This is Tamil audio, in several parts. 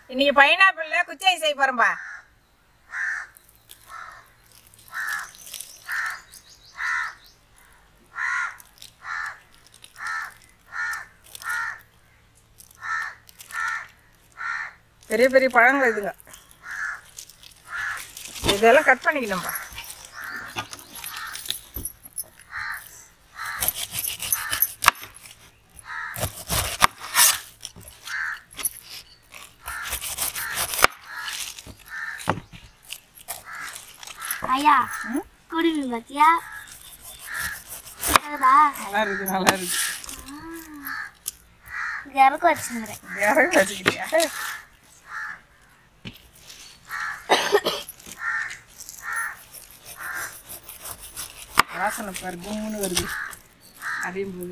இன்னைக்கு பைனாப்பிள்ல குச்சாய் செய்ய போறோம்பா பெரிய பெரிய பழங்கள் இதுங்க இதெல்லாம் கட் பண்ணிக்கணும்பா ஐயா குருவி பாத்தியா கேக்குதா நல்லா இருக்கு நல்லா இருக்கு இறக்க வச்சுக்கிறேன் இறகு வச்சுக்கிட்டியா வாசனை பாரு கும்முன்னு வருது அதையும் போது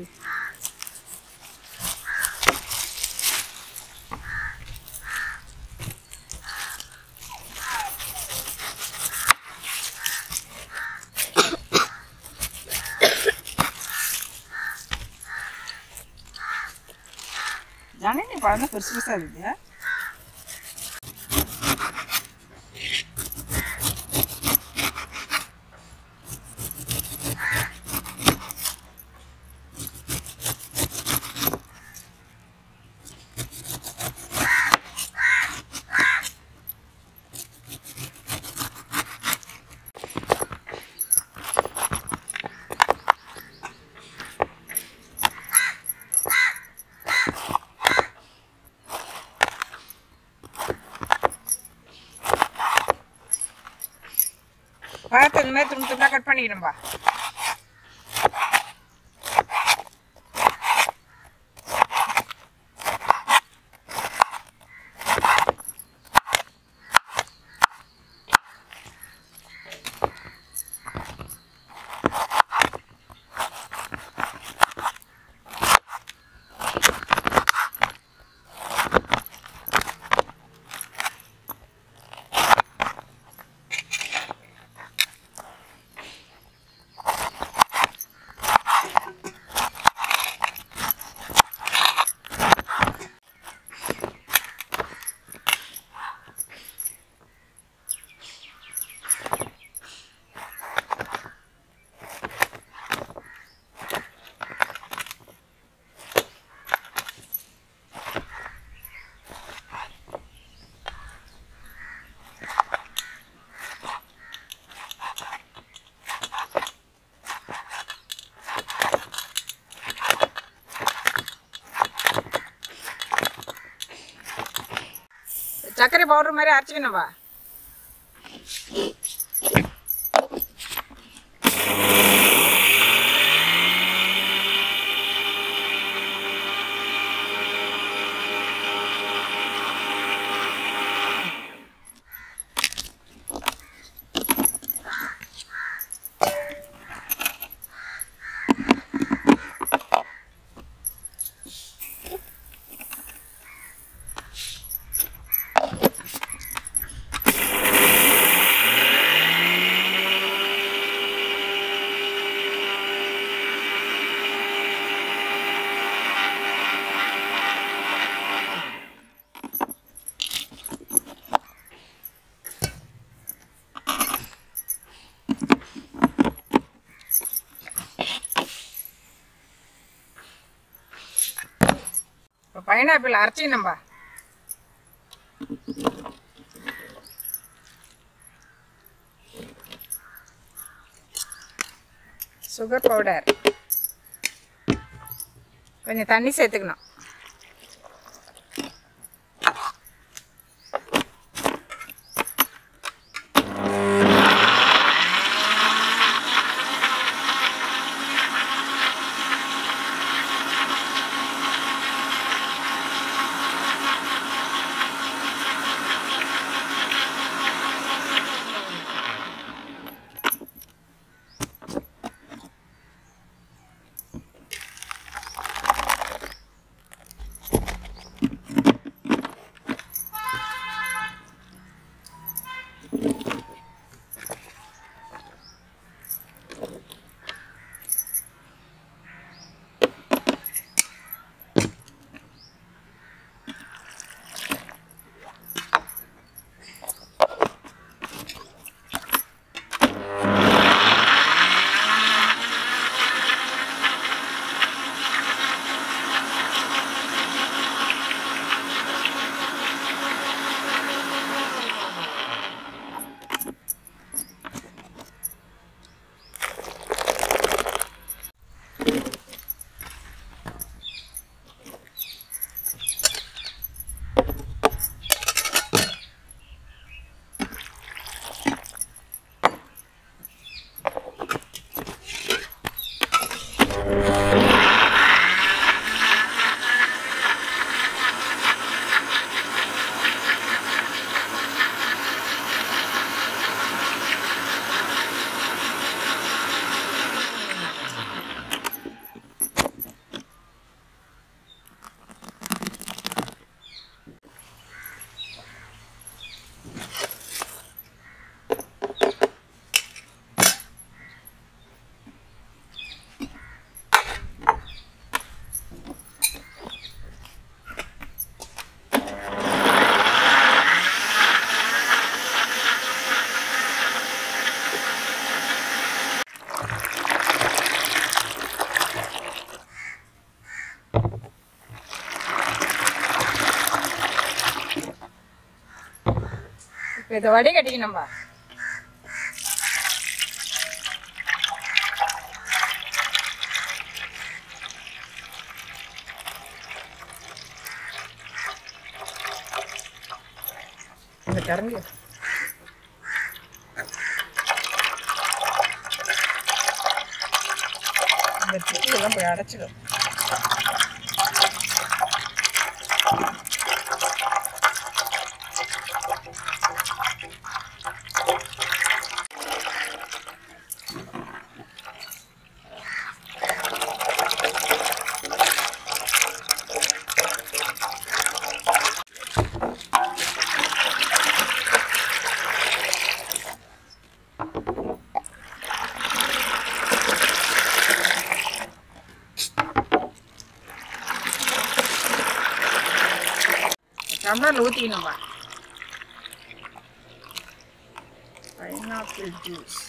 ஜானி பழம் தான் பெருசு பெருசாக இருக்குது பழத்தை இந்த மாதிரி துண்டு துண்டாக கட் பண்ணிக்கணும்பா சர்க்கரை பவுடர் மாதிரி அரைச்சிக்கணும்பா இப்போ பைனாப்பிள் அரைச்சிக்கணும்பா சுகர் பவுடர் கொஞ்சம் தண்ணி சேர்த்துக்கணும் இதை வடி கட்டிக்கணும்பா இந்த கரண்டி இந்த செடியெல்லாம் போய் அடைச்சிடும் டம்ளரில் ஊற்றிக்கணும்பா பைனாப்பிள் ஜூஸ்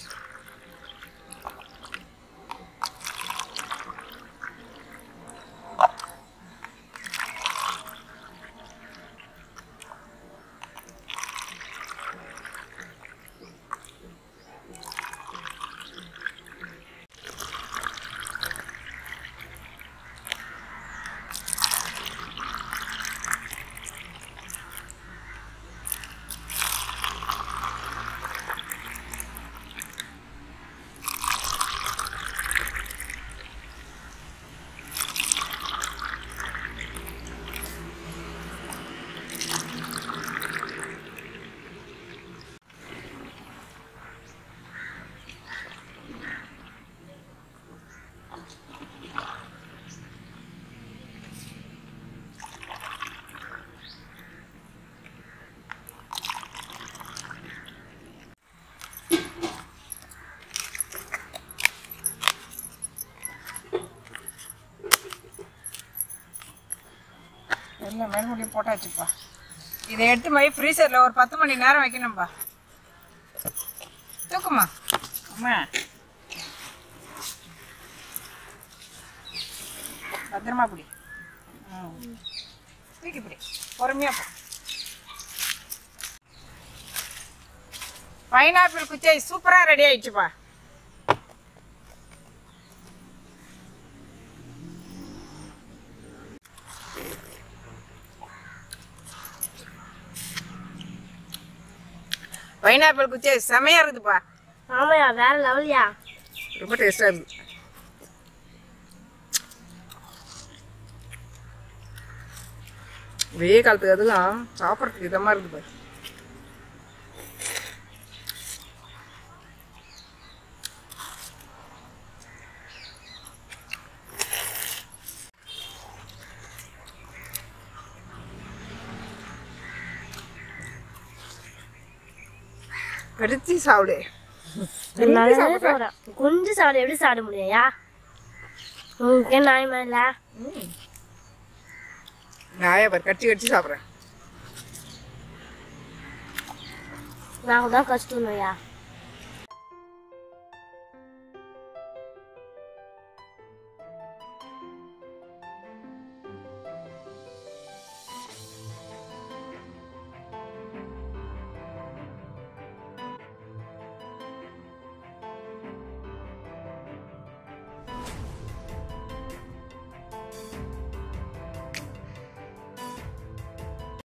எல்லாம் மேல்மொழி போட்டாச்சுப்பா இதை எடுத்து போய் ஃப்ரீசரில் ஒரு பத்து மணி நேரம் வைக்கணும்பா தூக்குமா அம்மா பத்திரமா பிடி ம் தூக்கி பிடி பொறுமையாக போ பைனாப்பிள் குச்சை சூப்பராக ரெடி ஆயிடுச்சுப்பா பைனாப்பிள் குச்சை செமையாக இருக்குதுப்பா ஆமாயா வேற லெவல்யா ரொம்ப டேஸ்டாக இருக்குது வெய்ய காலத்துக்கு அதெல்லாம் சாப்பிட்றதுக்கு இதமாக இருக்குது பாரு கடிச்சு சாப்பிடு நல்லா சாப்பிட்றேன் கொஞ்சம் சாப்பிட எப்படி சாப்பிட முடியா உங்களுக்கு நியாயமா இல்லை நாயை பாரு கடிச்சு கடிச்சு சாப்பிட்றேன் நான் தான் கஷ்டம் இல்லையா